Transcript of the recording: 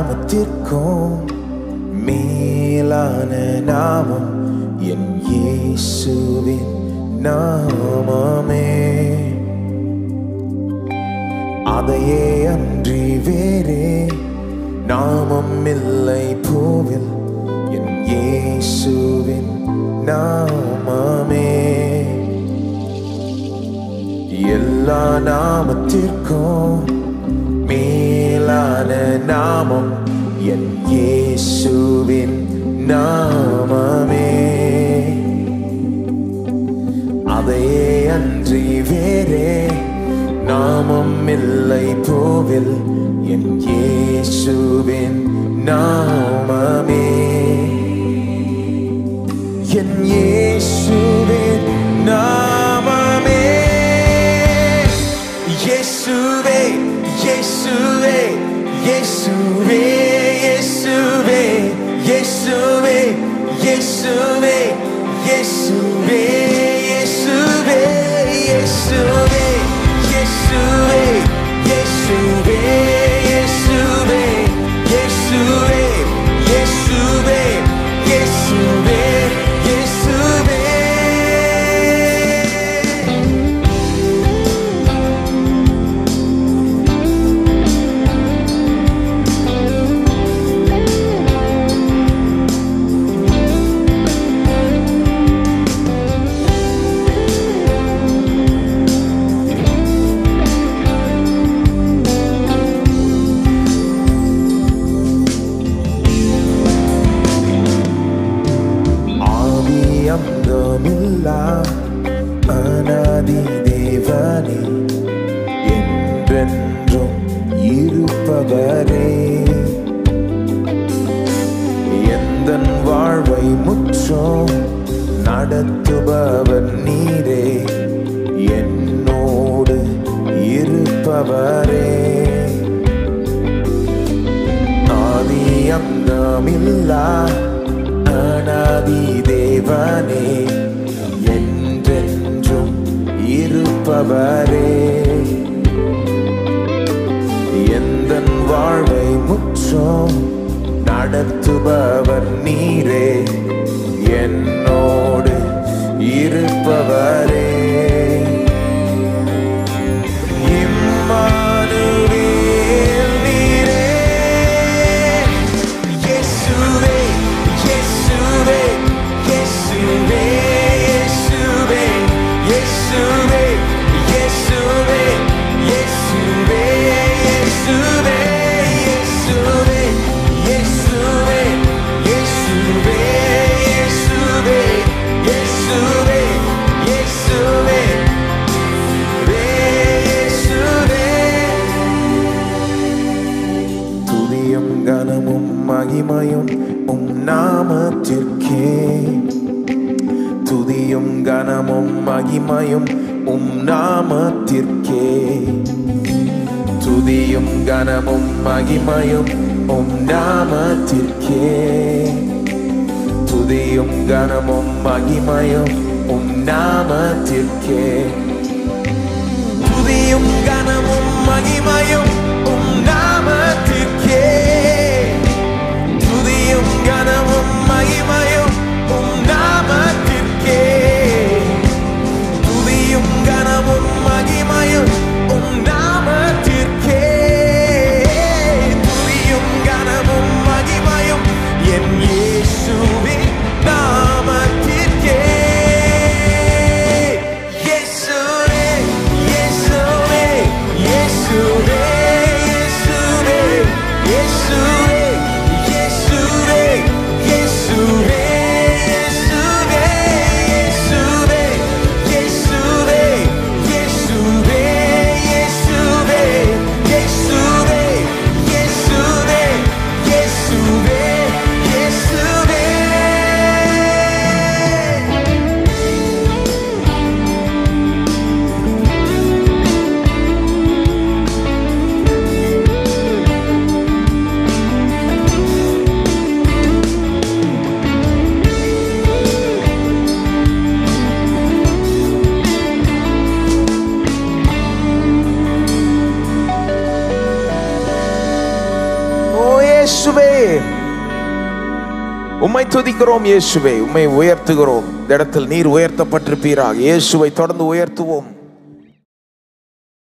நாமத்திற்கும் மேலான நாமம் என் இயேசுவின் நாமமே அதையே அன்றி வேறே நாமம் இல்லை பூவில் என் இயேசுவின் நாமமே எல்லா நாமத்திற்கும் மேலான நாமம் என் இயேசுவின் நாமமே அதையே அன்றி வேறே நாமம் இல்லை பூவில் என் இயேசுவின் நாமமே என் இயேசுவின் நாமமே இயேசுவே இயேசுவே இயேசுவே இயேசுவே இயேசுவே இயேசுவே இயேசுவே இயேசுவே இயேசுவே இயேசுவே இயேசுவே இயேசுவே இயேசுவே இயேசுவே இயேசுவே இயேசுவே ஆதி அந்தமில்லா அனாதி தேவனே என்றென்றும் இருப்பவரே எந்த வாழ்வை முற்றும் நடத்துபவர் நீரே என்னோடு இருப்பவரே ஆதி அந்தமில்லா அனாதி தேவனே என்றென்றும் இருப்பவரே எந்த வாழ்வை முற்றும் நடத்துபவர் நீரே என்னோடு இருப்பவரே இம்மானுவேல் நீரே இயேசுவே இயேசுவே இயேசுவே இயேசுவே இயேசுவே இயேசுவே இயேசுவே இயேசுவே இயேசுவே இயேசுவே இயேசுவே இயேசுவே இயேசுவே இயேசுவே இயேசுவே துதியும் கனமும் மகிமையும் உம் நாமத்திற்கே துதியும் கனமும் மகிமையும் உம் நாமத்திற்கே துதியும் கனமும் மகிமையும் உம் நாமத்திற்கே துதியும் கனமும் மகிமையும் உம் நாமத்திற்கே துதியும் கனமும் மகிமையும் உம் நாமத்திற்கே துதியும் கனமும் மகிமையும் உம் நாமத்திற்கே துதியும் கனமும் மகிமையும் உம் நாமத்திற்கே துதியும் கனமும் மகிமையும் என் இயேசுவின் நாமத்திற்கே இயேசுவே இயேசுவே இயேசுவே உம்மை துதிக்கிறோம் இயேசுவே உம்மை உயர்த்துகிறோம் இந்த இடத்தில் நீர் உயர்த்தப்பட்டிருப்பீராக இயேசுவை தொடர்ந்து உயர்த்துவோம்